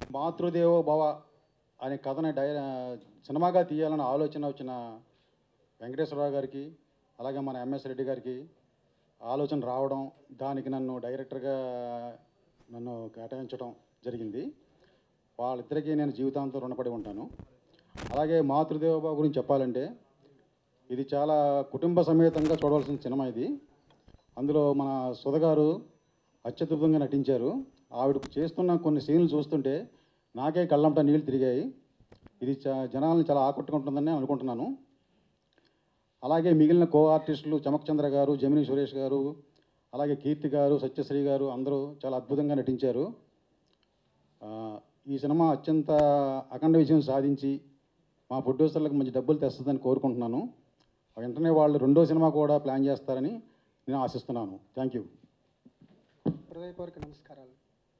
మాతృదేవో భవ అనే కథని డై సినిమాగా తీయాలన్న ఆలోచన వచ్చిన వెంకటేశ్వరరావు గారికి అలాగే మన ఎంఎస్ రెడ్డి గారికి ఆలోచన రావడం దానికి నన్ను డైరెక్టర్గా నన్ను కేటాయించడం జరిగింది వాళ్ళిద్దరికీ నేను జీవితాంతం రుణపడి ఉంటాను అలాగే మాతృదేవోభవ గురించి చెప్పాలంటే ఇది చాలా కుటుంబ సమేతంగా చూడవలసిన సినిమా ఇది అందులో మన సుధ గారు అత్యద్భుతంగా నటించారు ఆవిడ చేస్తున్న కొన్ని సీన్లు చూస్తుంటే నాకే కళ్ళంట నీళ్ళు తిరిగాయి ఇది చా జనాలను చాలా ఆకట్టుకుంటుందని నేను అనుకుంటున్నాను అలాగే మిగిలిన కో ఆర్టిస్టులు చమక్చంద్ర గారు జమిని సురేష్ గారు అలాగే కీర్తి గారు సత్యశ్రీ గారు అందరూ చాలా అద్భుతంగా నటించారు ఆ, ఈ సినిమా అత్యంత అఖండ విజయం సాధించి మా ప్రొడ్యూసర్లకు మంచి డబ్బులు తెస్తుందని కోరుకుంటున్నాను వెంటనే వాళ్ళు రెండో సినిమా కూడా ప్లాన్ చేస్తారని నేను ఆశిస్తున్నాను థ్యాంక్ యూ హృదయపూర్వక నమస్కారాలు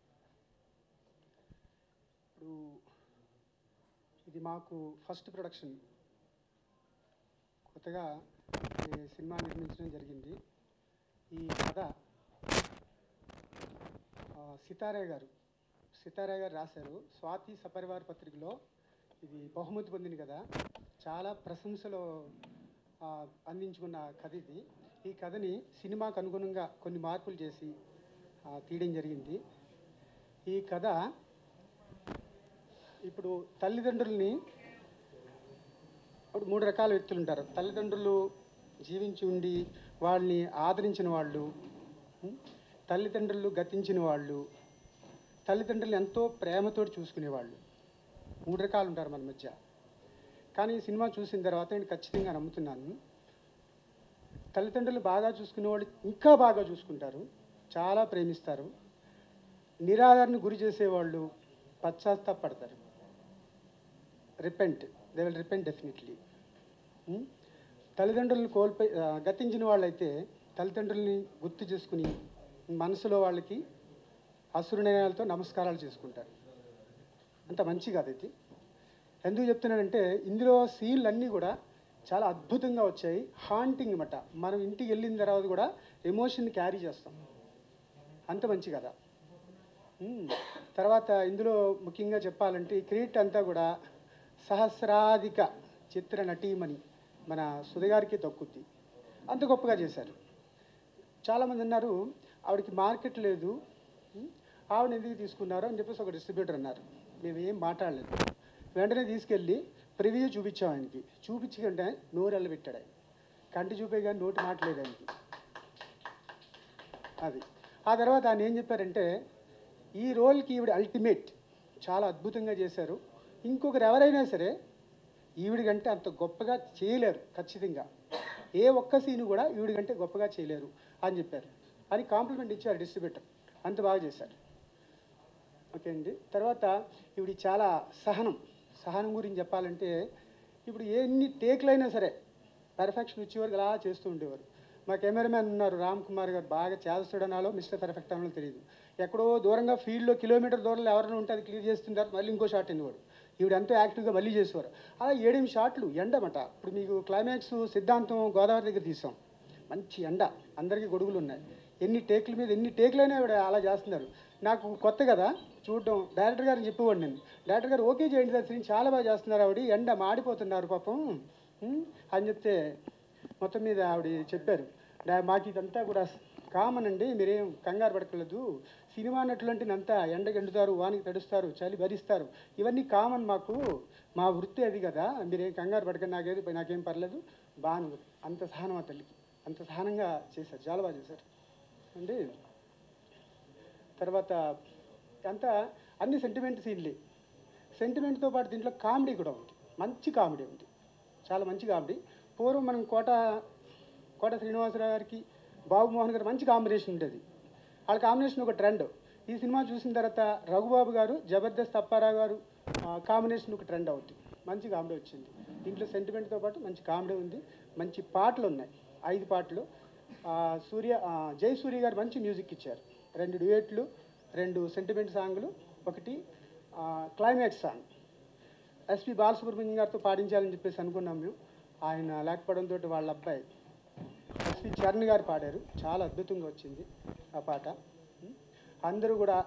ఇప్పుడు ఇది మాకు ఫస్ట్ ప్రొడక్షన్ కొత్తగా ఈ సినిమా నిర్మించడం జరిగింది ఈ కథ ఆ, సితారే గారు సితారే గారు రాశారు స్వాతి సపరివార పత్రికలో ఇది బహుమతి పొందింది కదా చాలా ప్రశంసలు ఆ, అందించుకున్న కథ ఇది ఈ కథని సినిమాకు అనుగుణంగా కొన్ని మార్పులు చేసి ఆ, తీయడం జరిగింది ఈ కథ ఇప్పుడు తల్లిదండ్రుల్ని ఇప్పుడు మూడు రకాల వ్యక్తులు ఉంటారు తల్లిదండ్రులు జీవించి ఉండి వాళ్ళని ఆదరించిన వాళ్ళు ఉం? తల్లిదండ్రులు గతించిన వాళ్ళు తల్లిదండ్రులు ఎంతో ప్రేమతోటి చూసుకునేవాళ్ళు మూడు రకాలు ఉంటారు మన మధ్య కానీ ఈ సినిమా చూసిన తర్వాత నేను ఖచ్చితంగా నమ్ముతున్నాను తల్లిదండ్రులు బాగా చూసుకునే వాళ్ళు ఇంకా బాగా చూసుకుంటారు చాలా ప్రేమిస్తారు నిరాదరణ గురి చేసేవాళ్ళు పశ్చాత్తాపడతారు repent they will repent definitely తల్లిదండ్రులను కోల్పోయి ఆ, గతించిన వాళ్ళైతే తల్లిదండ్రుల్ని గుర్తు చేసుకుని మనసులో వాళ్ళకి అసురునయనాలతో నమస్కారాలు చేసుకుంటారు అంత మంచి కాదు ఇది ఎందుకు చెప్తున్నానంటే ఇందులో సీన్లు అన్నీ కూడా చాలా అద్భుతంగా వచ్చాయి హాంటింగ్ అన్నమాట మనం ఇంటికి వెళ్ళిన తర్వాత కూడా ఎమోషన్ క్యారీ చేస్తాం అంత మంచి కదా మ్మ్. తర్వాత ఇందులో ముఖ్యంగా చెప్పాలంటే ఈ క్రీట్ అంతా కూడా సహస్రాధిక చిత్ర నటీమణి మన సుధగారికి దక్కుద్ది అంత గొప్పగా చేశారు చాలామంది అన్నారు ఆవిడకి మార్కెట్ లేదు మ్మ్. ఆవిడ ఎందుకు తీసుకున్నారు అని చెప్పేసి ఒక డిస్ట్రిబ్యూటర్ అన్నారు మేము ఏం మాట్లాడలేదు వెంటనే తీసుకెళ్ళి ప్రివ్యూ చూపించాం ఆయనకి చూపించకంటే నోరు పెట్టాడు ఆయన కంటి చూపే కానీ నోటి మాటలేదు ఆయనకి అది ఆ తర్వాత ఆయన ఏం చెప్పారంటే ఈ రోల్కి ఈవిడ అల్టిమేట్ చాలా అద్భుతంగా చేశారు ఇంకొకరు ఎవరైనా సరే ఈవిడికంటే అంత గొప్పగా చేయలేరు ఖచ్చితంగా ఏ ఒక్క సీను కూడా ఈవిడికంటే గొప్పగా చేయలేరు అని చెప్పారు అని కాంప్లిమెంట్ ఇచ్చారు డిస్ట్రిబ్యూటర్ అంత బాగా చేశారు ఓకే అండి తర్వాత ఈవిడ చాలా సహనం సహనం గురించి చెప్పాలంటే ఇప్పుడు ఎన్ని టేక్లైనా సరే పర్ఫెక్షన్ వచ్చేవారు అలా చేస్తూ ఉండేవారు మా కెమెరామ్యాన్ ఉన్నారు రామ్ కుమార్ గారు బాగా చేస్తాడనాలో మిస్టర్ పర్ఫెక్ట్ అనాలో తెలియదు ఎక్కడో దూరంగా ఫీల్డ్లో కిలోమీటర్ దూరంలో ఎవరైనా ఉంటే అది క్లియర్ చేస్తుంటారు మళ్ళీ ఇంకో షాట్ అనేవాడు ఈవిడ ఎంతో యాక్టివ్గా మళ్ళీ చేసేవారు అలా ఏడెనిమిది షాట్లు ఎండమట ఇప్పుడు మీకు క్లైమాక్స్ సిద్ధాంతం గోదావరి దగ్గర తీసాం మంచి ఎండ అందరికీ గొడుగులు ఉన్నాయి ఎన్ని టేకుల మీద ఎన్ని టేకులైనా ఆవిడ అలా చేస్తున్నారు నాకు కొత్త కదా చూడడం డైరెక్టర్ గారిని చెప్పేవాడు నేను డైరెక్టర్ గారు ఓకే చేయండి సార్ సీన్ చాలా బాగా చేస్తున్నారు ఆవిడ ఎండ మాడిపోతున్నారు పాపం ఉమ్, అని చెప్తే మొత్తం మీద ఆవిడ చెప్పారు "డా- మాకు ఇదంతా కూడా కామన్ అండి మీరేం కంగారు పడకలేదు సినిమా నటులంటే అంతా ఎండకి ఎండుతారు వానికి తడుస్తారు చలి భరిస్తారు ఇవన్నీ కామన్ మాకు మా వృత్తి అది కదా మీరేం కంగారు పడకండి నాకేది నాకేం పర్లేదు బాను అంత సహనం ఆ తల్లికి అంత సహనంగా చేశారు చాలా బాగా చేశారు అండి తర్వాత అంతా అన్ని సెంటిమెంట్ సీన్లే సెంటిమెంట్తో పాటు దీంట్లో కామెడీ కూడా ఉంది మంచి కామెడీ ఉంది చాలా మంచి కామెడీ పూర్వం మనం కోట కోట శ్రీనివాసరావు గారికి బాబు మోహన్ గారు మంచి కాంబినేషన్ ఉండేది వాళ్ళ కాంబినేషన్ ఒక ట్రెండ్ ఈ సినిమా చూసిన తర్వాత రఘుబాబు గారు జబర్దస్త్ అప్పారావు గారు కాంబినేషన్ ఒక ట్రెండ్ అవుతుంది మంచి కామెడీ వచ్చింది దీంట్లో సెంటిమెంట్తో పాటు మంచి కామెడీ ఉంది మంచి పాటలు ఉన్నాయి ఐదు పాటలు ఆ, సూర్య ఆ, జై సూర్య గారు మంచి మ్యూజిక్ ఇచ్చారు రెండు డ్యూయెట్లు రెండు సెంటిమెంట్ సాంగ్లు ఒకటి ఆ, క్లైమాక్స్ సాంగ్ ఎస్పి బాలసుబ్రహ్మణ్యం గారితో పాడించాలని చెప్పేసి అనుకున్నాం మేము ఆయన లేకపోవడంతో వాళ్ళ అబ్బాయి ఎస్పి చరణ్ గారు పాడారు చాలా అద్భుతంగా వచ్చింది ఆ పాట ఉం. అందరూ కూడా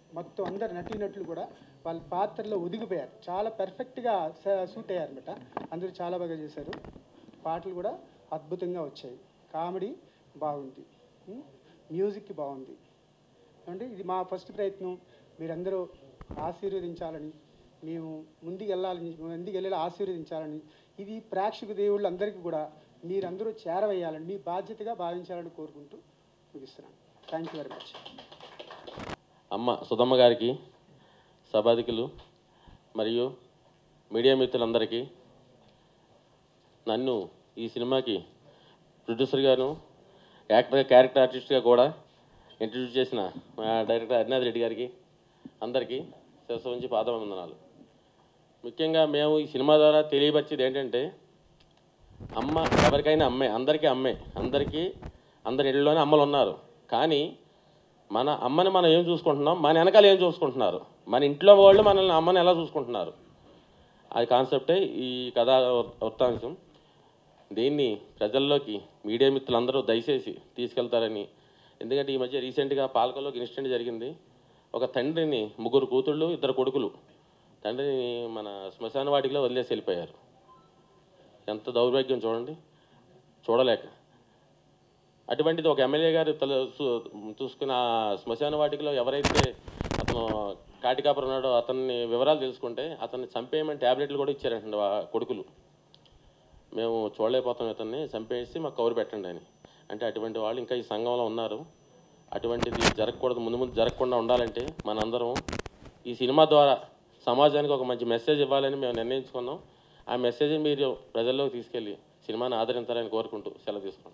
మొత్తం అందరు నటీనటులు కూడా వాళ్ళ పాత్రలో ఒదిగిపోయారు చాలా పెర్ఫెక్ట్గా సూట్ అయ్యారు అనమాట అందరూ చాలా బాగా చేశారు పాటలు కూడా అద్భుతంగా వచ్చాయి కామెడీ బాగుంది ఉం? మ్యూజిక్ బాగుంది అంటే ఇది మా ఫస్ట్ ప్రయత్నం మీరందరూ ఆశీర్వదించాలని మేము ముందుకు వెళ్ళాలని ముందుకు వెళ్ళేలా ఆశీర్వదించాలని ఇది ప్రేక్షక దేవుళ్ళు అందరికీ కూడా మీరందరూ చేరవేయాలని మీ బాధ్యతగా భావించాలని కోరుకుంటూ ముగిస్తున్నాను థ్యాంక్ యూ వెరీ మచ్ అమ్మ సుధమ్మ గారికి సభాధికులు మరియు మీడియా మిత్రులందరికీ నన్ను ఈ సినిమాకి ప్రొడ్యూసర్ గాను యాక్టర్ క్యారెక్టర్ ఆర్టిస్ట్గా కూడా ఇంట్రడ్యూస్ చేసిన మా డైరెక్టర్ హరినాథ్ రెడ్డి గారికి అందరికీ శిరస్సు ఉంచి పాదవందనాలు ముఖ్యంగా మేము ఈ సినిమా ద్వారా తెలియపరిచేది ఏంటంటే అమ్మ ఎవరికైనా అమ్మే అందరికీ అమ్మే అందరికీ అందరి ఇళ్ళలోనే అమ్మలు ఉన్నారు కానీ మన అమ్మని మనం ఏం చూసుకుంటున్నాం మన వెనకాల ఏం చూసుకుంటున్నారు మన ఇంట్లో వాళ్ళు మనల్ని అమ్మని ఎలా చూసుకుంటున్నారు అది కాన్సెప్టే ఈ కథా వృ- వృత్తాంశం దీన్ని ప్రజల్లోకి మీడియా మిత్రులందరూ దయచేసి తీసుకెళ్తారని ఎందుకంటే ఈ మధ్య రీసెంట్గా పాలకొల్లోకి ఇన్సిడెంట్ జరిగింది ఒక తండ్రిని ముగ్గురు కూతుళ్ళు ఇద్దరు కొడుకులు తండ్రిని మన శ్మశాన వాటిలో వదిలేసి వెళ్ళిపోయారు ఎంత దౌర్భాగ్యం చూడండి చూడలేక అటువంటిది ఒక ఎమ్మెల్యే గారు తల చూ- చూసుకున్న ఆ శ్మశాన వాటికలో ఎవరైతే అతను కాటికాపురం ఉన్నాడో అతన్ని వివరాలు తెలుసుకుంటే అతన్ని చంపేయమని ట్యాబ్లెట్లు కూడా ఇచ్చారంటండి ఆ కొడుకులు మేము చూడలేకపోతాం ఇతన్ని చంపేసి మాకు కవర్ పెట్టండి అని అంటే అటువంటి వాళ్ళు ఇంకా ఈ సంఘంలో ఉన్నారు అటువంటిది జరగకూడదు ముందు ముందు జరగకుండా ఉండాలంటే మనందరం ఈ సినిమా ద్వారా సమాజానికి ఒక మంచి మెసేజ్ ఇవ్వాలని మేము నిర్ణయించుకున్నాం ఆ మెసేజ్ మీరు ప్రజల్లోకి తీసుకెళ్ళి సినిమాని ఆదరించాలని కోరుకుంటూ సెలవు తీసుకున్నాం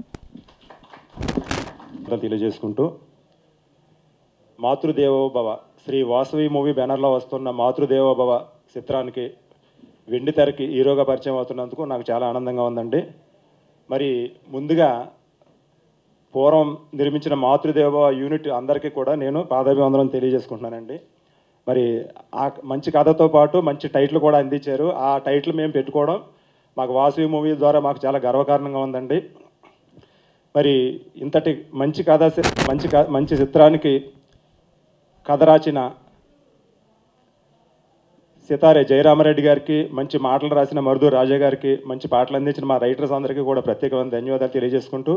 తెలియజేసుకుంటూ మాతృదేవో భవ శ్రీ వాసవి మూవీ బ్యానర్లో వస్తున్న మాతృదేవో భవ చిత్రానికి వెండి తెరకి హీరోగా పరిచయం అవుతున్నందుకు నాకు చాలా ఆనందంగా ఉందండి మరి ముందుగా పూర్వం నిర్మించిన మాతృదేవ యూనిట్ అందరికీ కూడా నేను పాదాభివందనం తెలియజేసుకుంటున్నానండి మరి ఆ మంచి కథతో పాటు మంచి టైటిల్ కూడా అందించారు ఆ టైటిల్ మేము పెట్టుకోవడం మాకు వాసవి మూవీ ద్వారా మాకు చాలా గర్వకారణంగా ఉందండి మరి ఇంతటి మంచి కథ మంచి క- మంచి చిత్రానికి కథ రాసిన సితారే జయరామరెడ్డి గారికి మంచి మాటలు రాసిన మరుదు రాజా గారికి మంచి పాటలు అందించిన మా రైటర్స్ అందరికీ కూడా ప్రత్యేకమైన ధన్యవాదాలు తెలియజేసుకుంటూ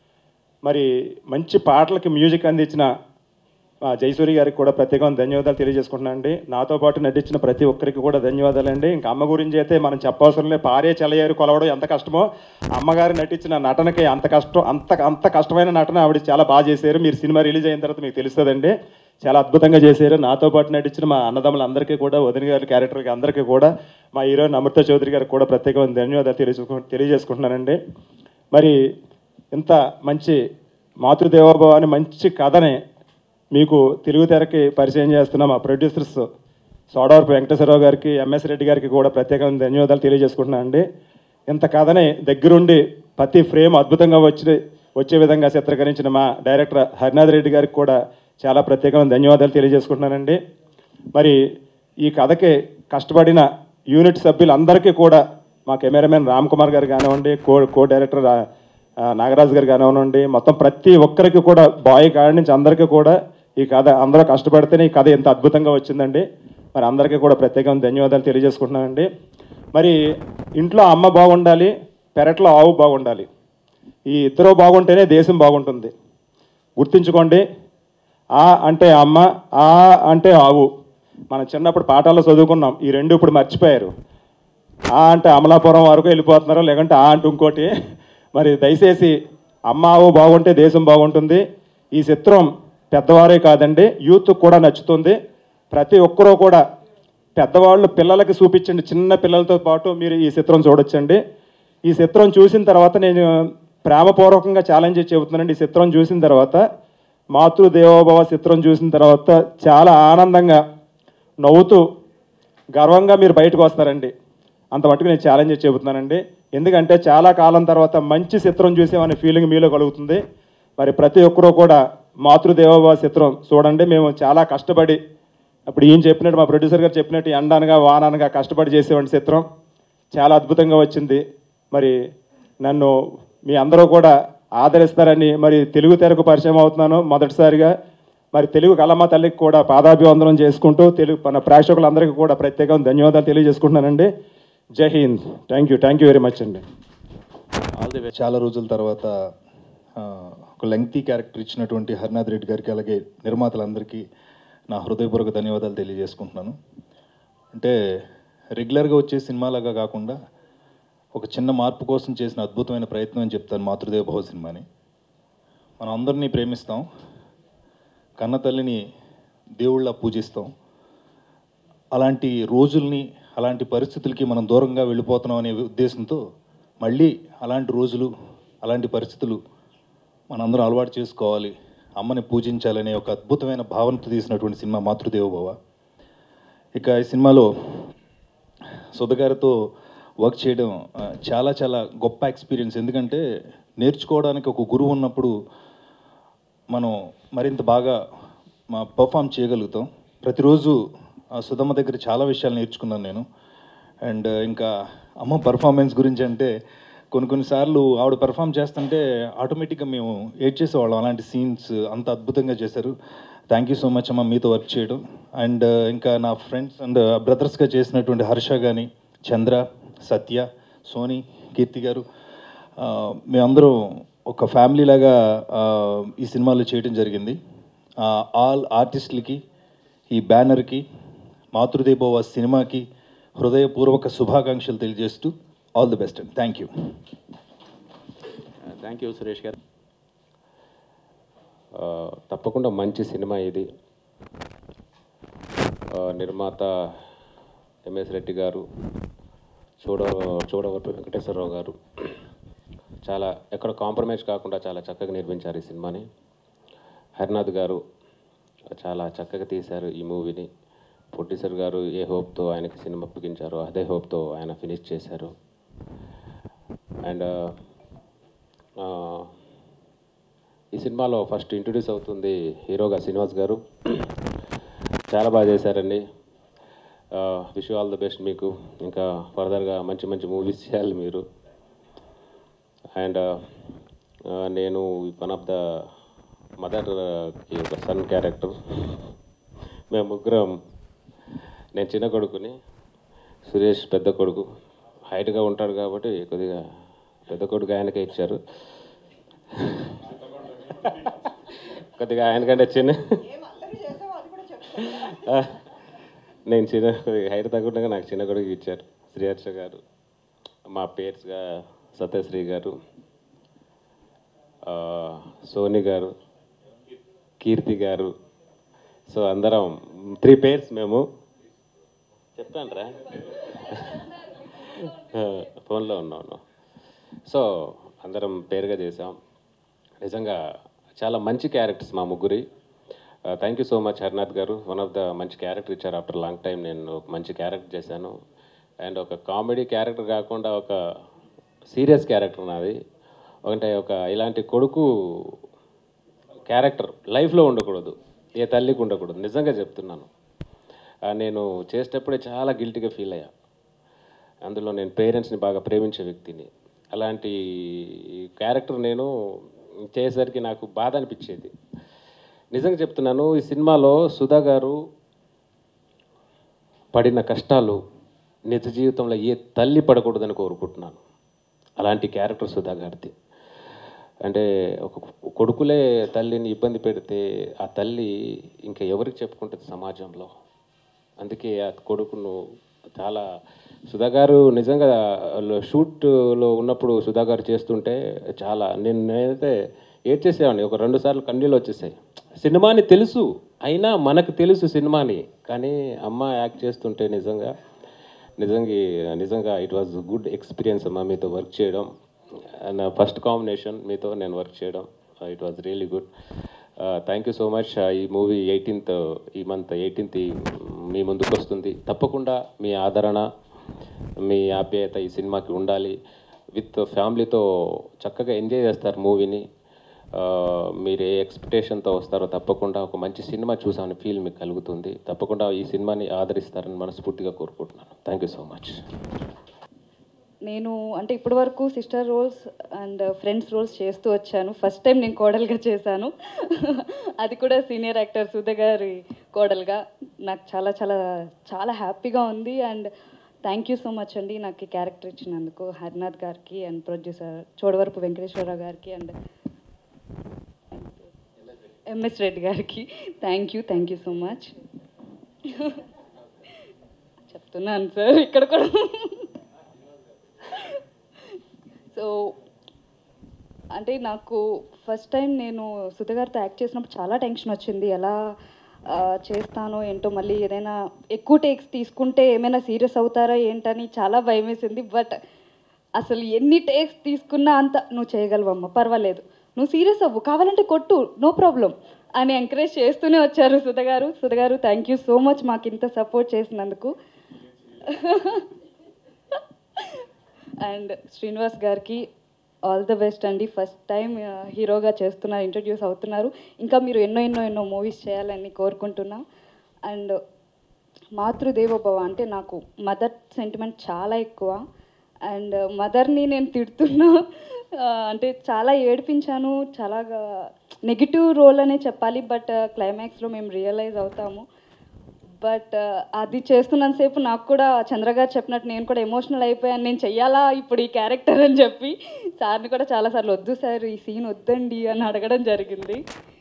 మరి మంచి పాటలకి మ్యూజిక్ అందించిన మా జయసూరి గారికి కూడా ప్రత్యేకమైన ధన్యవాదాలు తెలియజేసుకుంటున్నాను అండి నాతో పాటు నటించిన ప్రతి ఒక్కరికి కూడా ధన్యవాదాలండి ఇంకా అమ్మ గురించి అయితే మనం చెప్పవసరం లేదు పారే చెలయేరు కొలవడం ఎంత కష్టమో అమ్మగారు నటించిన నటనకి అంత కష్టం అంత అంత కష్టమైన నటన ఆవిడ చాలా బాగా చేశారు మీరు సినిమా రిలీజ్ అయిన తర్వాత మీకు తెలుస్తుందండి చాలా అద్భుతంగా చేశారు నాతో పాటు నటించిన మా అన్నదమ్ములందరికీ కూడా వదిన గారి క్యారెక్టర్కి అందరికీ కూడా మా హీరోయిన్ అమృత చౌదరి గారికి కూడా ప్రత్యేకమైన ధన్యవాదాలు తెలియజేసుకు తెలియజేసుకుంటున్నానండి మరి ఇంత మంచి మాతృదేవోభవ అని మంచి కథని మీకు తెలుగు తెరకి పరిచయం చేస్తున్న మా ప్రొడ్యూసర్స్ సోడవరపు వెంకటేశ్వరరావు గారికి ఎంఎస్ రెడ్డి గారికి కూడా ప్రత్యేకమైన ధన్యవాదాలు తెలియజేసుకుంటున్నాను అండి ఇంత కథని దగ్గరుండి ప్రతి ఫ్రేమ్ అద్భుతంగా వచ్చి వచ్చే విధంగా చిత్రీకరించిన మా డైరెక్టర్ హరినాథ్ రెడ్డి గారికి కూడా చాలా ప్రత్యేకమైన ధన్యవాదాలు తెలియజేసుకుంటున్నానండి మరి ఈ కథకి కష్టపడిన యూనిట్ సభ్యులందరికీ కూడా మా కెమెరామెన్ రామ్ కుమార్ గారు కానివ్వండి కో కో డైరెక్టర్ రా- ఆ, నాగరాజు గారు కానివ్వండి మొత్తం ప్రతి ఒక్కరికి కూడా బాయ్ కాడి నుంచి అందరికీ కూడా ఈ కథ అందరూ కష్టపడితేనే ఈ కథ ఎంత అద్భుతంగా వచ్చిందండి మరి అందరికీ కూడా ప్రత్యేకమైన ధన్యవాదాలు తెలియజేసుకుంటున్నానండి మరి ఇంట్లో అమ్మ బాగుండాలి పెరట్లో ఆవు బాగుండాలి ఈ ఇద్దరు బాగుంటేనే దేశం బాగుంటుంది గుర్తుంచుకోండి ఆ అంటే అమ్మ ఆ అంటే ఆవు మనం చిన్నప్పుడు పాఠాల్లో చదువుకున్నాం ఈ రెండు ఇప్పుడు మర్చిపోయారు ఆ అంటే అమలాపురం వరకు వెళ్ళిపోతున్నారు లేకుంటే ఆ అంటే ఇంకోటి మరి దయచేసి అమ్మ ఆవు బాగుంటే దేశం బాగుంటుంది ఈ చిత్రం పెద్దవారే కాదండి యూత్ కూడా నచ్చుతుంది ప్రతి ఒక్కరూ కూడా పెద్దవాళ్ళు పిల్లలకి చూపించండి చిన్న పిల్లలతో పాటు మీరు ఈ చిత్రం చూడొచ్చండి ఈ చిత్రం చూసిన తర్వాత నేను ప్రేమపూర్వకంగా ఛాలెంజ్ చేసి చెబుతున్నానండి ఈ చిత్రం చూసిన తర్వాత మాతృదేవోభవ చిత్రం చూసిన తర్వాత చాలా ఆనందంగా నవ్వుతూ గర్వంగా మీరు బయటకు వస్తారండి అంత మటుకు నేను ఛాలెంజ్ చేసి చెబుతున్నానండి ఎందుకంటే చాలా కాలం తర్వాత మంచి చిత్రం చూసామనే ఫీలింగ్ మీలో కలుగుతుంది మరి ప్రతి ఒక్కరూ కూడా మాతృదేవోభవ చిత్రం చూడండి మేము చాలా కష్టపడి అప్పుడు ఈయన చెప్పినట్టు మా ప్రొడ్యూసర్ గారు చెప్పినట్టు ఎండనగా వాననగా కష్టపడి చేసేవాడి చిత్రం చాలా అద్భుతంగా వచ్చింది మరి నన్ను మీ అందరూ కూడా ఆదరిస్తారని మరి తెలుగు తెరకు పరిచయం అవుతున్నాను మొదటిసారిగా మరి తెలుగు కలమ్మ తల్లికి కూడా పాదాభివందనం చేసుకుంటూ తెలుగు మన ప్రేక్షకులందరికీ కూడా ప్రత్యేకంగా ధన్యవాదాలు తెలియజేసుకుంటున్నానండి జై Hind thank you thank you very much అండి ఆల్ ది బెస్ట్ చాలా రోజుల తర్వాత ఆ, ఒక లెంగ్తీ క్యారెక్టర్ ఇచ్చినటువంటి హరినాథ్ రెడ్డి గారికి అలాగే నిర్మాతలందరికీ నా హృదయపూర్వక ధన్యవాదాలు తెలియజేసుకుంటున్నాను అంటే రెగ్యులర్గా వచ్చే సినిమాలాగా కాకుండా ఒక చిన్న మార్పు కోసం చేసిన అద్భుతమైన ప్రయత్నం అని చెప్తాను మాతృదేవ భవ సినిమాని మనం అందరినీ ప్రేమిస్తాం కన్న తల్లిని దేవుళ్ళ పూజిస్తాం అలాంటి రోజుల్ని అలాంటి పరిస్థితులకి మనం దూరంగా వెళ్ళిపోతున్నాం అనే ఉద్దేశంతో మళ్ళీ అలాంటి రోజులు అలాంటి పరిస్థితులు మనందరం అలవాటు చేసుకోవాలి అమ్మని పూజించాలనే ఒక అద్భుతమైన భావనతో తీసినటువంటి సినిమా మాతృదేవ భవ ఇక ఈ సినిమాలో సుధగారితో వర్క్ చేయడం ఆ, చాలా చాలా గొప్ప ఎక్స్పీరియన్స్ ఎందుకంటే నేర్చుకోవడానికి ఒక గురువు ఉన్నప్పుడు మనం మరింత బాగా మా పర్ఫామ్ చేయగలుగుతాం ప్రతిరోజు ఆ సుధమ్మ దగ్గర చాలా విషయాలు నేర్చుకున్నాను నేను అండ్ ఇంకా అమ్మ పర్ఫార్మెన్స్ గురించి అంటే కొన్ని కొన్నిసార్లు ఆవిడ పెర్ఫామ్ చేస్తుంటే ఆటోమేటిక్గా మేము ఏడ్ చేసేవాళ్ళం అలాంటి సీన్స్ అంత అద్భుతంగా చేశారు థ్యాంక్ యూ సో మచ్ అమ్మ మీతో వర్క్ చేయడం అండ్ ఇంకా నా ఫ్రెండ్స్ అండ్ బ్రదర్స్గా చేసినటువంటి హర్ష కానీ చంద్ర సత్య సోని కీర్తి గారు ఆ, మేమందరం ఒక ఫ్యామిలీ లాగా ఆ, ఈ సినిమాలో చేయడం జరిగింది ఆ, ఆల్ ఆర్టిస్టులకి ఈ బ్యానర్కి మాతృదేవోవ సినిమాకి హృదయపూర్వక శుభాకాంక్షలు తెలియజేస్తూ all the best and thank you thank you Suresh garu ఆ, తప్పకుండా మంచి సినిమా ఇది ఆ, నిర్మాత ఎంఎస్ రెడ్డి గారు చూడ చూడవరపు వెంకటేశ్వరరావు గారు చాలా ఎక్కడ కాంప్రమైజ్ కాకుండా చాలా చక్కగా నిర్మించారు ఈ సినిమాని హరినాథ్ గారు చాలా చక్కగా తీశారు ఈ మూవీని ప్రొడ్యూసర్ గారు ఏ హోప్తో ఆయనకి సినిమా అప్పగించారో అదే హోప్తో ఆయన ఫినిష్ చేశారు అండ్ ఈ సినిమాలో ఫస్ట్ ఇంట్రడ్యూస్ అవుతుంది హీరోగా శ్రీనివాస్ గారు చాలా బాగా చేశారండి విష్ ఆల్ ద బెస్ట్ మీకు ఇంకా ఫర్దర్గా మంచి మంచి మూవీస్ చేయాలి మీరు అండ్ నేను వన్ ఆఫ్ ద మదర్కి ఒక సన్ క్యారెక్టర్ మేము ముగ్గురం నేను చిన్న కొడుకుని సురేష్ పెద్ద కొడుకు హైట్గా ఉంటాడు కాబట్టి కొద్దిగా పెద్ద కొడుకు ఆయనకే ఇచ్చారు కొద్దిగా ఆయనకంటే చిన్న ఆ, నేను చిన్న కొద్దిగా హైట్ తగ్గకుండా నాకు చిన్న కొడుకు ఇచ్చారు శ్రీహర్ష గారు మా పేర్స్గా సత్యశ్రీ గారు ఆ, సోని గారు కీర్తి గారు సో అందరం త్రీ పేర్స్ మేము చెప్తాను రా ఫోన్లో ఉన్నాను సో అందరం పేరుగా చేసాం నిజంగా చాలా మంచి క్యారెక్టర్స్ మా ముగ్గురి thank you so much Harinath garu one of the మంచి క్యారెక్టర్ ఇచ్చారు ఆఫ్టర్ లాంగ్ టైం నేను ఒక మంచి క్యారెక్టర్ చేశాను అండ్ ఒక కామెడీ క్యారెక్టర్ కాకుండా ఒక సీరియస్ క్యారెక్టర్ నాది అంటే ఒక ఇలాంటి కొడుకు క్యారెక్టర్ లైఫ్లో ఉండకూడదు ఏ తల్లికి ఉండకూడదు నిజంగా చెప్తున్నాను ఆ, నేను చేసేటప్పుడే చాలా గిల్టీగా ఫీల్ అయ్యా అందులో నేను పేరెంట్స్ని బాగా ప్రేమించే వ్యక్తిని అలాంటి క్యారెక్టర్ నేను చేసేసరికి నాకు బాధ అనిపించేది నిజంగా చెప్తున్నాను ఈ సినిమాలో సుధా గారు పడిన కష్టాలు నిజ జీవితంలో ఏ తల్లి పడకూడదని కోరుకుంటున్నాను అలాంటి క్యారెక్టర్ సుధా గారిది అంటే ఒక కొడుకులే తల్లిని ఇబ్బంది పెడితే ఆ తల్లి ఇంకా ఎవరికి చెప్పుకుంటుంది సమాజంలో అందుకే ఆ కొడుకును చాలా సుధా గారు నిజంగా షూట్లో ఉన్నప్పుడు సుధా గారు చేస్తుంటే చాలా నేను నేనైతే ఏడ్చేసేవాడిని ఒక రెండు సార్లు కన్నీళ్ళు వచ్చేసాయి సినిమాని తెలుసు అయినా మనకు తెలుసు సినిమాని కానీ అమ్మ యాక్ట్ చేస్తుంటే నిజంగా నిజంగా నిజంగా ఇట్ వాజ్ గుడ్ ఎక్స్పీరియన్స్ అమ్మా మీతో వర్క్ చేయడం నా ఫస్ట్ కాంబినేషన్ మీతో నేను వర్క్ చేయడం it was really good thank you so much ఈ మూవీ ఎయిటీన్త్ ఈ మంత్ ఎయిటీన్త్ మీ ముందుకు వస్తుంది తప్పకుండా మీ ఆదరణ మీ ఆప్యాయత ఈ సినిమాకి ఉండాలి విత్ ఫ్యామిలీతో చక్కగా ఎంజాయ్ చేస్తారు మూవీని మీరు ఏ ఎక్స్పెక్టేషన్తో వస్తారో తప్పకుండా ఒక మంచి సినిమా చూసామని ఫీల్ మీకు కలుగుతుంది తప్పకుండా ఈ సినిమాని ఆదరిస్తారని మనస్ఫూర్తిగా కోరుకుంటున్నాను థ్యాంక్ యూ సో మచ్ నేను అంటే ఇప్పటి వరకు sister roles and friends roles చేస్తూ వచ్చాను ఫస్ట్ టైం నేను కోడలుగా చేశాను అది కూడా సీనియర్ యాక్టర్ సుధ గారి కోడలుగా నాకు చాలా చాలా చాలా హ్యాపీగా ఉంది and thank you so much అండి నాకు ఈ క్యారెక్టర్ ఇచ్చినందుకు హరినాథ్ గారికి అండ్ ప్రొడ్యూసర్ చోడవరపు వెంకటేశ్వరరావు గారికి అండ్ ఎంఎస్ రెడ్డి గారికి thank you thank you so much చెప్తున్నాను సార్ ఇక్కడ కూడా సో అంటే నాకు ఫస్ట్ టైం నేను సుధగారితో యాక్ట్ చేసినప్పుడు చాలా టెన్షన్ వచ్చింది ఎలా ఆ, చేస్తానో ఏంటో మళ్ళీ ఏదైనా ఎక్కువ టేక్స్ తీసుకుంటే ఏమైనా సీరియస్ అవుతారా ఏంటని చాలా భయం వేసింది బట్ అసలు ఎన్ని టేక్స్ తీసుకున్నా అంత నువ్వు చేయగలవమ్మా పర్వాలేదు నువ్వు సీరియస్ అవ్వు కావాలంటే కొట్టు నో ప్రాబ్లం అని ఎంకరేజ్ చేస్తూనే వచ్చారు సుధగారు సుధగారు థ్యాంక్ యూ సో మచ్ మాకు ఇంత సపోర్ట్ చేసినందుకు అండ్ శ్రీనివాస్ గారికి ఆల్ ద బెస్ట్ అండి ఫస్ట్ టైం హీరోగా చేస్తున్నారు ఇంట్రడ్యూస్ అవుతున్నారు ఇంకా మీరు ఎన్నో ఎన్నో ఎన్నో మూవీస్ చేయాలని కోరుకుంటున్నా అండ్ మాతృదేవోభవ అంటే నాకు మదర్ సెంటిమెంట్ చాలా ఎక్కువ అండ్ మదర్ని నేను తిడుతున్నా ఆ, అంటే చాలా ఏడిపించాను చాలా నెగిటివ్ రోల్ అనే చెప్పాలి బట్ క్లైమాక్స్లో మేము రియలైజ్ అవుతాము బట్ అది చేస్తున్నంతసేపు నాకు కూడా చంద్ర గారు చెప్పినట్టు నేను కూడా ఎమోషనల్ అయిపోయాను నేను చెయ్యాలా ఇప్పుడు ఈ క్యారెక్టర్ అని చెప్పి సార్ని కూడా చాలాసార్లు వద్దు సార్ ఈ సీన్ వద్దండి అని అడగడం జరిగింది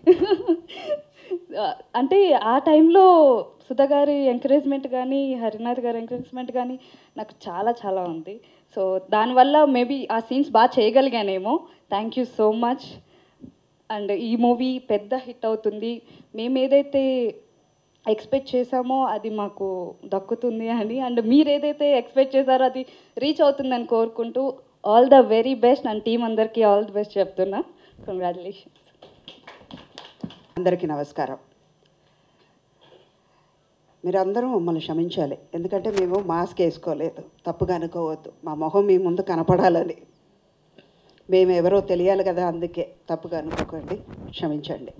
ఆ, అంటే ఆ టైంలో సుధా గారి ఎంకరేజ్మెంట్ కానీ హరినాథ్ గారి ఎంకరేజ్మెంట్ కానీ నాకు చాలా చాలా ఉంది సో దానివల్ల మేబీ ఆ సీన్స్ బాగా చేయగలిగానేమో thank you so much and ఈ మూవీ పెద్ద హిట్ అవుతుంది మేము ఏదైతే ఎక్స్పెక్ట్ చేశామో అది మాకు దక్కుతుంది అని అండ్ మీరు ఏదైతే ఎక్స్పెక్ట్ చేశారో అది రీచ్ అవుతుందని కోరుకుంటూ all the very best and team అందరికీ ఆల్ ది బెస్ట్ చెప్తున్నా కంగ్రాచులేషన్స్ అందరికీ నమస్కారం మీరందరూ మమ్మల్ని క్షమించాలి ఎందుకంటే మేము మాస్క్ వేసుకోలేదు తప్పుగా అనుకోవద్దు మా మొహం మీ ముందు కనపడాలని మేము ఎవరో తెలియాలి కదా అందుకే తప్పుగా అనుకోకండి క్షమించండి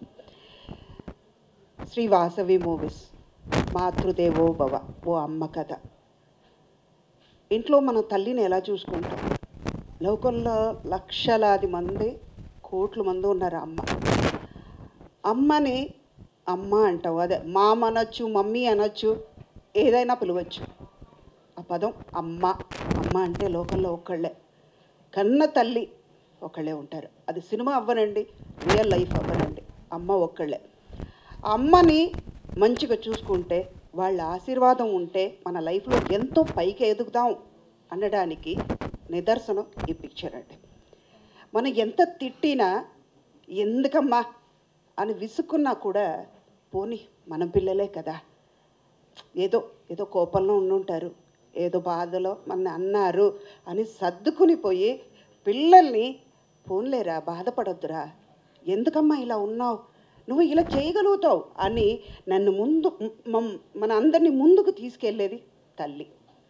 శ్రీ వాసవి మూవీస్ మాతృదేవో భవ ఓ అమ్మ కథ ఇంట్లో మన తల్లిని ఎలా చూసుకుంటాం లోకంలో లక్షలాది మంది కోట్ల మంది ఉన్నారు అమ్మ అమ్మని అమ్మ అంటావు అదే మామ అనొచ్చు మమ్మీ అనొచ్చు ఏదైనా పిలవచ్చు ఆ పదం అమ్మ అమ్మ అంటే లోకంలో ఒక్కళ్ళే కన్న తల్లి ఒకళ్ళే ఉంటారు అది సినిమా అవ్వనండి రియల్ లైఫ్ అవ్వనండి అమ్మ ఒక్కళ్ళే అమ్మని మంచిగా చూసుకుంటే వాళ్ళ ఆశీర్వాదం ఉంటే మన లైఫ్లో ఎంతో పైకి ఎదుగుదాం అనడానికి నిదర్శనం ఈ పిక్చర్ అండి మనం ఎంత తిట్టినా ఎందుకమ్మా అని విసుక్కున్నా కూడా పోని మన పిల్లలే కదా ఏదో ఏదో కోపంలో ఉండుంటారు ఏదో బాధలో మన అన్నారు అని సర్దుకుని పోయి పిల్లల్ని పోన్లేరా బాధపడొద్దురా ఎందుకమ్మా ఇలా ఉన్నావు నువ్వు ఇలా చేయగలుగుతావు అని నన్ను ముందు మమ్- మన అందరినీ ముందుకు తీసుకెళ్ళేది తల్లి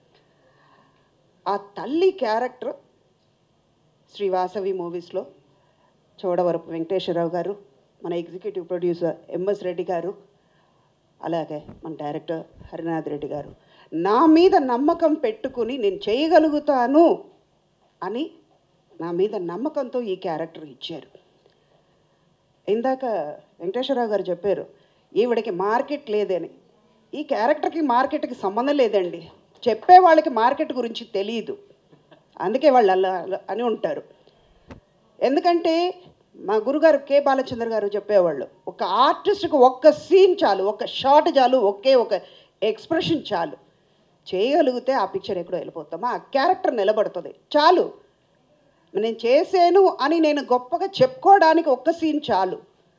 ఆ తల్లి క్యారెక్టర్ శ్రీవాసవి మూవీస్లో చోడవరపు వెంకటేశ్వరరావు గారు మన ఎగ్జిక్యూటివ్ ప్రొడ్యూసర్ ఎంఎస్ రెడ్డి గారు అలాగే మన డైరెక్టర్ హరినాథ్ రెడ్డి గారు నా మీద నమ్మకం పెట్టుకుని నేను చేయగలుగుతాను అని నా మీద నమ్మకంతో ఈ క్యారెక్టర్ ఇచ్చారు ఇందాక వెంకటేశ్వరరావు గారు చెప్పారు ఈవిడకి మార్కెట్ లేదని ఈ క్యారెక్టర్కి మార్కెట్కి సంబంధం లేదండి చెప్పే వాళ్ళకి మార్కెట్ గురించి తెలియదు అందుకే వాళ్ళు అలా అలా అని ఉంటారు ఎందుకంటే మా గురుగారు కె బాలచంద్ర గారు చెప్పేవాళ్ళు ఒక ఆర్టిస్ట్కి ఒక్క సీన్ చాలు ఒక షాట్ చాలు ఒకే ఒక ఎక్స్ప్రెషన్ చాలు చేయగలిగితే ఆ పిక్చర్ ఎక్కడో వెళ్ళిపోతామా ఆ క్యారెక్టర్ నిలబడుతుంది చాలు నేను చేశాను అని నేను గొప్పగా చెప్పుకోవడానికి ఒక్క సీన్ చాలు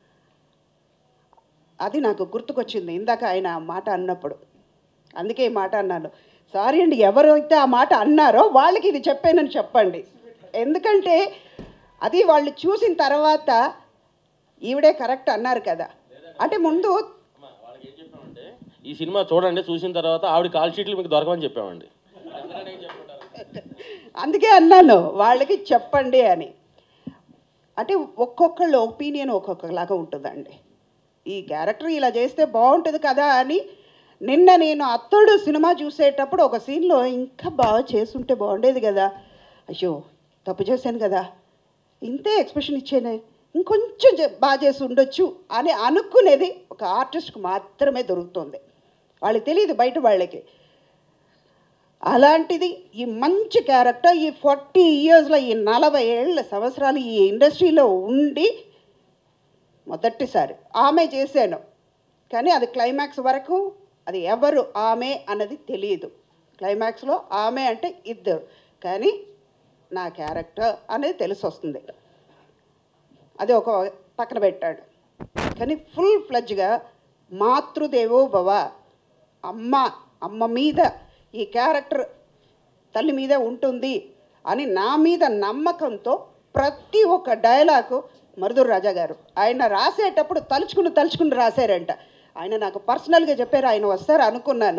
అది నాకు గుర్తుకొచ్చింది ఇందాక ఆయన ఆ మాట అన్నప్పుడు అందుకే ఈ మాట అన్నాను సారీ అండి ఎవరైతే ఆ మాట అన్నారో వాళ్ళకి ఇది చెప్పానని చెప్పండి ఎందుకంటే అది వాళ్ళు చూసిన తర్వాత ఈవిడే కరెక్ట్ అన్నారు కదా అంటే ముందు అమ్మా, వాళ్ళకి ఏం చెప్పామంటే ఈ సినిమా చూడండి చూసిన తర్వాత ఆవిడ కాల్ షీట్లు మీకు దొరకమని చెప్పామండి అందుకని ఏం చెప్పుకుంటారు అందుకే అన్నాను వాళ్ళకి చెప్పండి అని అంటే ఒక్కొక్కళ్ళ ఒపీనియన్ ఒక్కొక్కలాగా ఉంటుందండి ఈ క్యారెక్టర్ ఇలా చేస్తే బాగుంటుంది కదా అని నిన్న నేను అత్తడు సినిమా చూసేటప్పుడు ఒక సీన్లో ఇంకా బాగా చేసుంటే బాగుండేది కదా అయ్యో తప్పు చేశాను కదా ఇంతే ఎక్స్ప్రెషన్ ఇచ్చానే ఇంకొంచెం చే- బాగా చేసి ఉండొచ్చు అని అనుకునేది ఒక ఆర్టిస్ట్కి మాత్రమే దొరుకుతుంది వాళ్ళకి తెలియదు బయట వాళ్ళకి అలాంటిది ఈ మంచి క్యారెక్టర్ ఈ ఫార్టీ ఇయర్స్లో ఈ నలభై ఏళ్ళ సంవత్సరాలు ఈ ఇండస్ట్రీలో ఉండి మొదటిసారి ఆమె చేశాను కానీ అది క్లైమాక్స్ వరకు అది ఎవరు ఆమె అన్నది తెలియదు క్లైమాక్స్లో ఆమె అంటే ఇద్దరు కానీ నా క్యారెక్టర్ అనేది తెలిసి వస్తుంది అది ఒక పక్కన పెట్టాడు కానీ ఫుల్ ఫ్లడ్జ్గా మాతృదేవో భవ అమ్మ అమ్మ మీద ఈ క్యారెక్టర్ తల్లి మీద ఉంటుంది అని నా మీద నమ్మకంతో ప్రతి ఒక్క డైలాగు మరుదూరు రాజా గారు ఆయన రాసేటప్పుడు తలుచుకుని తలుచుకుని రాశారంట ఆయన నాకు పర్సనల్గా చెప్పారు ఆయన వస్తారు అనుకున్నాను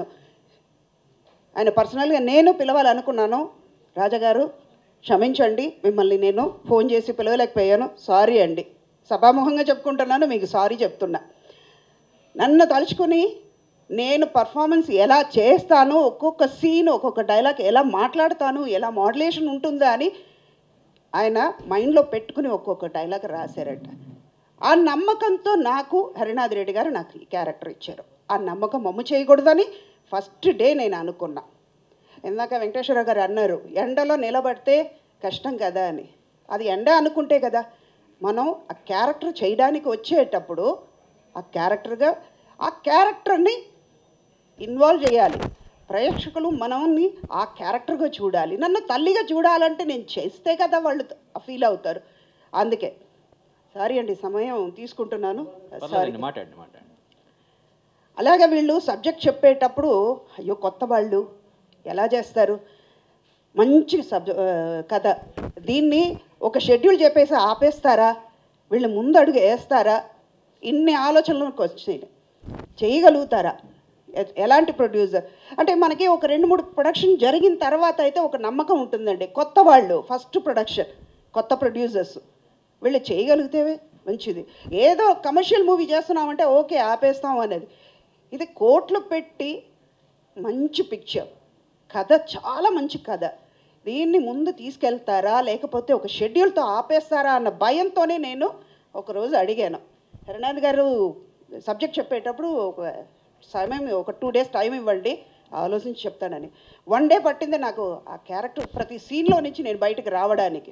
ఆయన పర్సనల్గా నేను పిలవాలనుకున్నాను రాజాగారు క్షమించండి మిమ్మల్ని నేను ఫోన్ చేసి పిలవలేకపోయాను సారీ అండి సభాముఖంగా చెప్పుకుంటున్నాను మీకు సారీ చెప్తున్నా నన్ను తలుచుకుని నేను పర్ఫార్మెన్స్ ఎలా చేస్తాను ఒక్కొక్క సీన్ ఒక్కొక్క డైలాగ్ ఎలా మాట్లాడతాను ఎలా మాడ్యులేషన్ ఉంటుందా అని ఆయన మైండ్లో పెట్టుకుని ఒక్కొక్క డైలాగ్ రాశారట ఆ నమ్మకంతో నాకు హరినాథ్ రెడ్డి గారు నాకు ఈ క్యారెక్టర్ ఇచ్చారు ఆ నమ్మకం మమ్ము చేయకూడదని ఫస్ట్ డే నేను అనుకున్నా ఇందాక వెంకటేశ్వర గారు అన్నారు ఎండలో నిలబడితే కష్టం కదా అని అది ఎండ అనుకుంటే కదా మనం ఆ క్యారెక్టర్ చేయడానికి వచ్చేటప్పుడు ఆ క్యారెక్టర్గా ఆ క్యారెక్టర్ని ఇన్వాల్వ్ చేయాలి ప్రేక్షకులు మనల్ని ఆ క్యారెక్టర్గా చూడాలి నన్ను తల్లిగా చూడాలంటే నేను చేస్తే కదా వాళ్ళు ఫీల్ అవుతారు అందుకే సారీ అండి సమయం తీసుకుంటున్నాను సారీ పర్లేదండి మాట్లాడండి మాట్లాడండి అలాగే వీళ్ళు సబ్జెక్ట్ చెప్పేటప్పుడు అయ్యో కొత్త వాళ్ళు ఎలా చేస్తారు మంచి సబ్ ఆ, కథ దీన్ని ఒక షెడ్యూల్ చెప్పేసి ఆపేస్తారా వీళ్ళు ముందు అడుగు వేస్తారా ఇన్ని ఆలోచనలకు వచ్చినాయి చేయగలుగుతారా ఎ- ఎలాంటి ప్రొడ్యూసర్ అంటే మనకి ఒక రెండు మూడు ప్రొడక్షన్ జరిగిన తర్వాత అయితే ఒక నమ్మకం ఉంటుందండి కొత్త వాళ్ళు ఫస్ట్ ప్రొడక్షన్ కొత్త ప్రొడ్యూసర్స్ వీళ్ళు చేయగలిగితే మంచిది ఏదో కమర్షియల్ మూవీ చేస్తున్నామంటే ఓకే ఆపేస్తాం అనేది ఇది కోట్లు పెట్టి మంచి పిక్చర్ కథ చాలా మంచి కథ దీన్ని ముందు తీసుకెళ్తారా లేకపోతే ఒక షెడ్యూల్తో ఆపేస్తారా అన్న భయంతోనే నేను ఒకరోజు అడిగాను హరినాథ్ గారు సబ్జెక్ట్ చెప్పేటప్పుడు ఒక సమయం ఒక టూ డేస్ టైం ఇవ్వండి ఆలోచించి చెప్తానని వన్ డే పట్టింది నాకు ఆ క్యారెక్టర్ ప్రతి సీన్లో నుంచి నేను బయటకు రావడానికి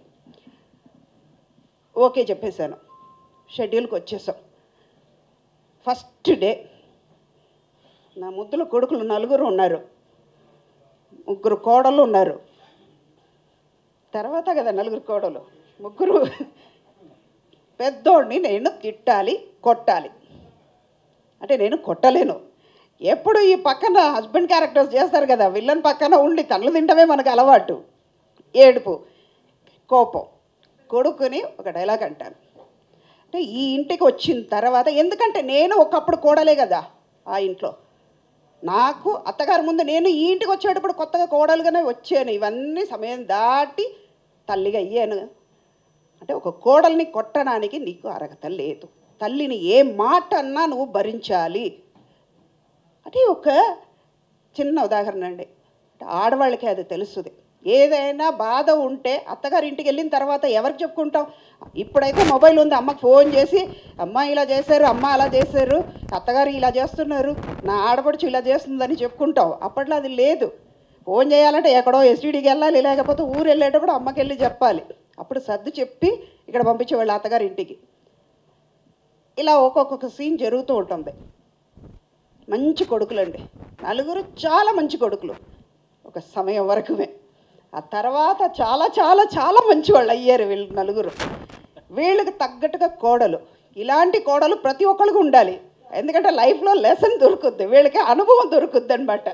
ఓకే చెప్పేశాను షెడ్యూల్కి వచ్చేసాం ఫస్ట్ డే నా ముద్దుల కొడుకులు నలుగురు ఉన్నారు ముగ్గురు కోడలు ఉన్నారు తర్వాత కదా నలుగురు కోడలు ముగ్గురు పెద్దోడిని నేను తిట్టాలి కొట్టాలి అంటే నేను కొట్టలేను ఎప్పుడు ఈ పక్కన హస్బెండ్ క్యారెక్టర్స్ చేస్తారు కదా విల్లన్ పక్కన ఉండి కళ్ళు తింటమే మనకు అలవాటు ఏడుపు కోపం కొడుకుని ఒక డైలాగ్ అంటాను అంటే ఈ ఇంటికి వచ్చిన తర్వాత ఎందుకంటే నేను ఒకప్పుడు కోడలే కదా ఆ ఇంట్లో నాకు అత్తగారి ముందు నేను ఈ ఇంటికి వచ్చేటప్పుడు కొత్తగా కోడలుగానే వచ్చాను ఇవన్నీ సమయం దాటి తల్లిగా అయ్యాను అంటే ఒక కోడల్ని కొట్టడానికి నీకు అర్హత లేదు తల్లిని ఏ మాట అన్నా నువ్వు భరించాలి అంటే ఒక చిన్న ఉదాహరణ అండి అంటే ఆడవాళ్ళకి అది తెలుస్తుంది ఏదైనా బాధ ఉంటే అత్తగారి ఇంటికి వెళ్ళిన తర్వాత ఎవరికి చెప్పుకుంటాం ఇప్పుడైతే మొబైల్ ఉంది అమ్మకి ఫోన్ చేసి అమ్మ ఇలా చేశారు అమ్మ అలా చేశారు అత్తగారు ఇలా చేస్తున్నారు నా ఆడపడుచు ఇలా చేస్తుందని చెప్పుకుంటాం అప్పట్లో అది లేదు ఫోన్ చేయాలంటే ఎక్కడో ఎస్టీడీకి వెళ్ళాలి లేకపోతే ఊరు వెళ్ళేటప్పుడు అమ్మకి వెళ్ళి చెప్పాలి అప్పుడు సర్దు చెప్పి ఇక్కడ పంపించేవాళ్ళు అత్తగారి ఇంటికి ఇలా ఒక్కొక్క సీన్ జరుగుతూ ఉంటుంది మంచి కొడుకులండి నలుగురు చాలా మంచి కొడుకులు ఒక సమయం వరకుమే ఆ తర్వాత చాలా చాలా చాలా మంచి వాళ్ళు అయ్యారు వీళ్ళు నలుగురు వీళ్ళకి తగ్గట్టుగా కోడలు ఇలాంటి కోడలు ప్రతి ఒక్కరికి ఉండాలి ఎందుకంటే లైఫ్లో లెసన్ దొరుకుద్ది వీళ్ళకి అనుభవం దొరుకుద్ది అనమాట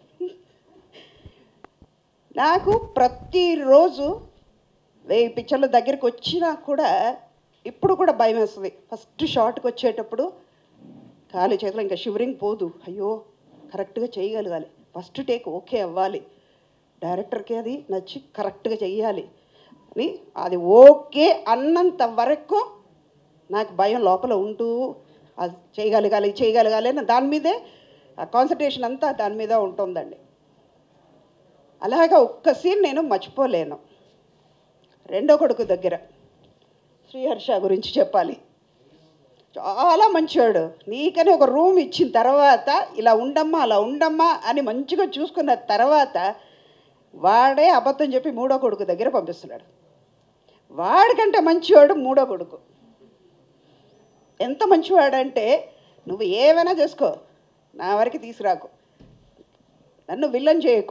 నాకు ప్రతిరోజు వెయ్యి పిక్చర్ల దగ్గరికి వచ్చినా కూడా ఇప్పుడు కూడా భయం వేస్తుంది ఫస్ట్ షాట్కి వచ్చేటప్పుడు ఖాళీ చేతిలో ఇంకా షివరింగ్ పోదు అయ్యో కరెక్ట్గా చేయగలగాలి ఫస్ట్ టేక్ ఓకే అవ్వాలి డైరెక్టర్కి అది నచ్చి కరెక్ట్గా చెయ్యాలి అని అది ఓకే అన్నంత వరకు నాకు భయం లోపల ఉంటూ అది చేయగలగాలి చేయగలగాలి అని దాని మీదే ఆ కాన్సన్ట్రేషన్ అంతా దాని మీద ఉంటుందండి అలాగా ఒక్క సీన్ నేను మర్చిపోలేను రెండో కొడుకు దగ్గర శ్రీహర్ష గురించి చెప్పాలి చాలా మంచివాడు నీకని ఒక రూమ్ ఇచ్చిన తర్వాత ఇలా ఉండమ్మా అలా ఉండమ్మా అని మంచిగా చూసుకున్న తర్వాత వాడే అబద్ధం చెప్పి మూడో కొడుకు దగ్గర పంపిస్తున్నాడు వాడికంటే మంచివాడు మూడో కొడుకు ఎంత మంచివాడంటే నువ్వు ఏమైనా చేసుకో నా వరకు తీసుకురాకు నన్ను విల్లన్ చేయకు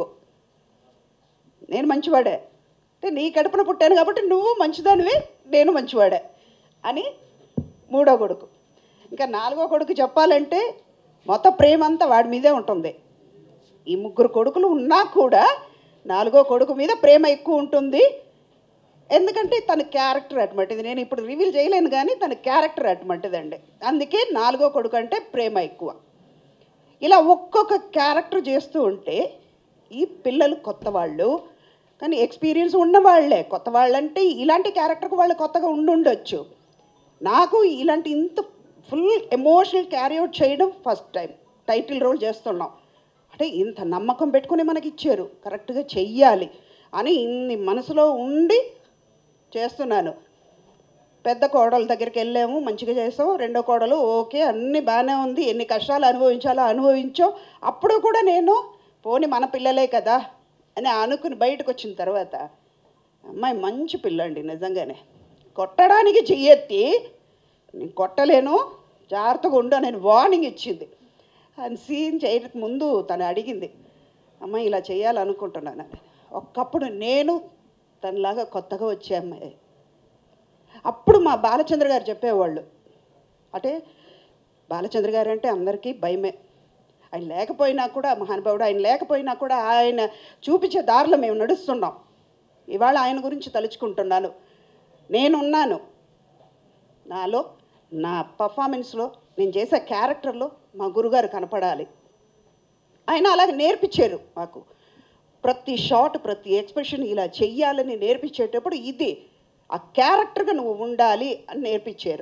నేను మంచివాడే అంటే నీ కడుపున పుట్టాను కాబట్టి నువ్వు మంచిదానివి నేను మంచివాడే అని మూడో కొడుకు ఇంకా నాలుగో కొడుకు చెప్పాలంటే మొత్తం ప్రేమ అంతా వాడి మీదే ఉంటుంది ఈ ముగ్గురు కొడుకులు ఉన్నా కూడా నాలుగో కొడుకు మీద ప్రేమ ఎక్కువ ఉంటుంది ఎందుకంటే తన క్యారెక్టర్ అటువంటిది నేను ఇప్పుడు రివీల్ చేయలేను కానీ తన క్యారెక్టర్ అటువంటిదండి అందుకే నాలుగో కొడుకు అంటే ప్రేమ ఎక్కువ ఇలా ఒక్కొక్క క్యారెక్టర్ చేస్తూ ఉంటే ఈ పిల్లలు కొత్త వాళ్ళు కానీ ఎక్స్పీరియన్స్ ఉన్న వాళ్ళే కొత్త వాళ్ళంటే ఇలాంటి క్యారెక్టర్కి వాళ్ళు కొత్తగా ఉండుండొచ్చు నాకు ఇలాంటి ఇంత ఫుల్ ఎమోషనల్ క్యారీ అవుట్ చేయడం ఫస్ట్ టైం టైటిల్ రోల్ చేస్తున్నాం అంటే ఇంత నమ్మకం పెట్టుకుని మనకి ఇచ్చారు కరెక్ట్గా చెయ్యాలి అని ఇన్ని మనసులో ఉండి చేస్తున్నాను పెద్ద కోడల దగ్గరికి వెళ్ళాము మంచిగా చేసాం రెండో కోడలు ఓకే అన్నీ బాగానే ఉంది ఎన్ని కష్టాలు అనుభవించాలో అనుభవించాం అప్పుడు కూడా నేను పోని మన పిల్లలే కదా అని అనుకుని బయటకు వచ్చిన తర్వాత అమ్మాయి మంచి పిల్లండి నిజంగానే కొట్టడానికి చెయ్యెత్తి నేను కొట్టలేను జాగ్రత్తగా ఉండు నేను వార్నింగ్ ఇచ్చింది అని సీన్ చేయడానికి ముందు తను అడిగింది అమ్మ ఇలా చేయాలనుకుంటున్నాను అని. ఒక్కప్పుడు నేను తనలాగా కొత్తగా వచ్చే అమ్మాయి అప్పుడు మా బాలచంద్ర గారు చెప్పేవాళ్ళు అంటే బాలచంద్ర గారు అంటే అందరికీ భయమే ఆయన లేకపోయినా కూడా మహానుభావుడు ఆయన లేకపోయినా కూడా ఆయన చూపించే దారిలో మేము నడుస్తున్నాం ఇవాళ ఆయన గురించి తలుచుకుంటున్నాను నేనున్నాను నాలో నా పర్ఫార్మెన్స్లో నేను చేసే క్యారెక్టర్లో మా గురుగారు కనపడాలి ఆయన అలాగే నేర్పించారు మాకు ప్రతి షాట్ ప్రతి ఎక్స్ప్రెషన్ ఇలా చెయ్యాలని నేర్పించేటప్పుడు ఇది ఆ క్యారెక్టర్గా నువ్వు ఉండాలి అని నేర్పించారు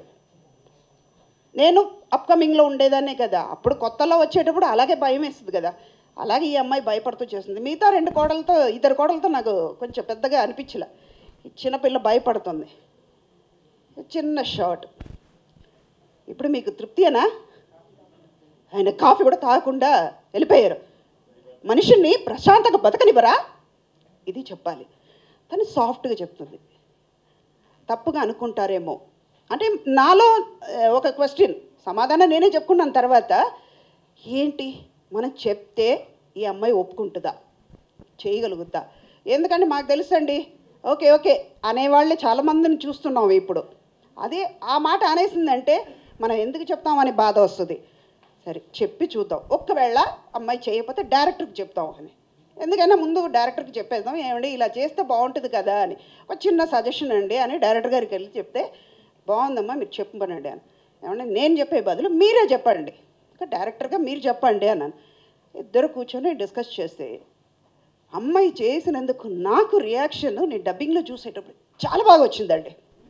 నేను అప్కమింగ్లో ఉండేదాన్నే కదా అప్పుడు కొత్తలో వచ్చేటప్పుడు అలాగే భయం వేస్తుంది కదా అలాగే ఈ అమ్మాయి భయపడుతూ చేస్తుంది మిగతా రెండు కోడలతో ఇద్దరు కోడలతో నాకు కొంచెం పెద్దగా అనిపించలే ఈ చిన్నపిల్ల భయపడుతుంది చిన్న షార్ట్ ఇప్పుడు మీకు తృప్తియేనా ఆయన కాఫీ కూడా తాగకుండా వెళ్ళిపోయారు మనిషిని ప్రశాంతంగా బతకనివ్వరా ఇది చెప్పాలి తను సాఫ్ట్గా చెప్తుంది తప్పుగా అనుకుంటారేమో అంటే నాలో ఆ, ఒక క్వశ్చన్ సమాధానం నేనే చెప్పుకున్నాను తర్వాత ఏంటి మనం చెప్తే ఈ అమ్మాయి ఒప్పుకుంటుందా చేయగలుగుతా ఎందుకంటే మాకు తెలుసండి ఓకే ఓకే అనేవాళ్ళే చాలామందిని చూస్తున్నాం ఇప్పుడు అదే ఆ మాట అనేసిందంటే మనం ఎందుకు చెప్తామని బాధ వస్తుంది సరే చెప్పి చూద్దాం ఒక్కవేళ అమ్మాయి చేయకపోతే డైరెక్టర్కి చెప్తాం అని ఎందుకైనా ముందు డైరెక్టర్కి చెప్పేద్దాం ఏమండి ఇలా చేస్తే బాగుంటుంది కదా అని ఒక చిన్న సజెషన్ అండి అని డైరెక్టర్ గారికి వెళ్ళి చెప్తే బాగుందమ్మా మీరు చెప్పమనండి అని ఏమంటే నేను చెప్పే బదులు మీరే చెప్పండి ఇంకా డైరెక్టర్గా మీరు చెప్పండి అన్నాను ఇద్దరు కూర్చొని డిస్కస్ చేస్తే అమ్మాయి చేసినందుకు నాకు రియాక్షన్ నేను డబ్బింగ్లో చూసేటప్పుడు చాలా బాగా వచ్చిందండి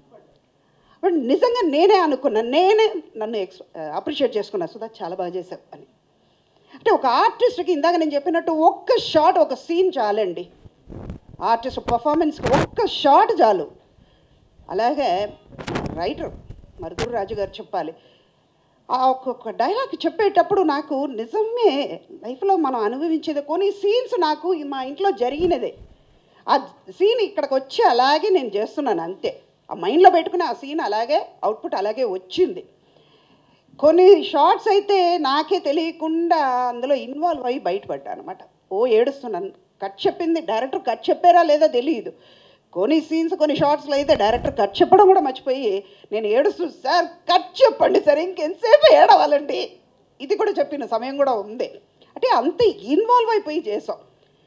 బట్ నిజంగా నేనే అనుకున్నా నేనే నన్ను ఎక్స్ అప్రిషియేట్ చేసుకున్నా సుధా చాలా బాగా చేసావు అని అంటే ఒక ఆర్టిస్ట్కి ఇందాక నేను చెప్పినట్టు ఒక్క షాట్ ఒక సీన్ చాలండి ఆర్టిస్ట్ పర్ఫార్మెన్స్కి ఒక్క షాట్ చాలు అలాగే రైటర్ మరుదురు రాజు గారు చెప్పాలి ఆ ఒక్కొక్క డైలాగ్ చెప్పేటప్పుడు నాకు నిజమే లైఫ్లో మనం అనుభవించేది కొన్ని సీన్స్ నాకు ఈ మా ఇంట్లో జరిగినదే ఆ సీన్ ఇక్కడికి వచ్చి అలాగే నేను చేస్తున్నాను అంతే ఆ మైండ్లో పెట్టుకుని ఆ సీన్ అలాగే అవుట్పుట్ అలాగే వచ్చింది కొన్ని షార్ట్స్ అయితే నాకే తెలియకుండా అందులో ఇన్వాల్వ్ అయ్యి బయటపడ్డా అనమాట ఓ ఏడుస్తున్నాను కట్ చెప్పింది డైరెక్టర్ కట్ చెప్పారా లేదా తెలియదు కొన్ని సీన్స్ కొన్ని షార్ట్స్లో అయితే డైరెక్టర్ కట్ చెప్పడం కూడా మర్చిపోయి నేను ఏడుస్తూ సార్ కట్ చెప్పండి సార్ ఇంకెంతసేపు ఏడవాలండి ఇది కూడా చెప్పిన సమయం కూడా ఉంది అంటే అంత ఇన్వాల్వ్ అయిపోయి చేసాం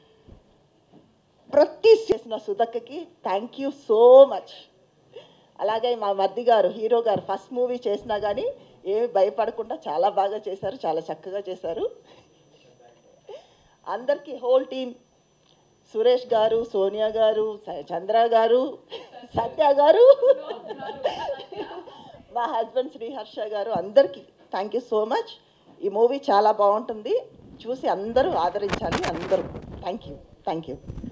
ప్రతి చేసిన సుధక్కకి థ్యాంక్ యూ సో మచ్ అలాగే మా మద్ది గారు హీరో గారు ఫస్ట్ మూవీ చేసినా కానీ ఏమి భయపడకుండా చాలా బాగా చేశారు చాలా చక్కగా చేశారు అందరికీ హోల్ టీమ్ సురేష్ గారు సోనియా గారు స- చంద్ర గారు సత్య గారు మా హస్బెండ్ శ్రీహర్ష గారు అందరికీ థ్యాంక్ యూ సో మచ్ ఈ మూవీ చాలా బాగుంటుంది చూసి అందరూ ఆదరించాలి అందరూ థ్యాంక్ యూ థ్యాంక్ యూ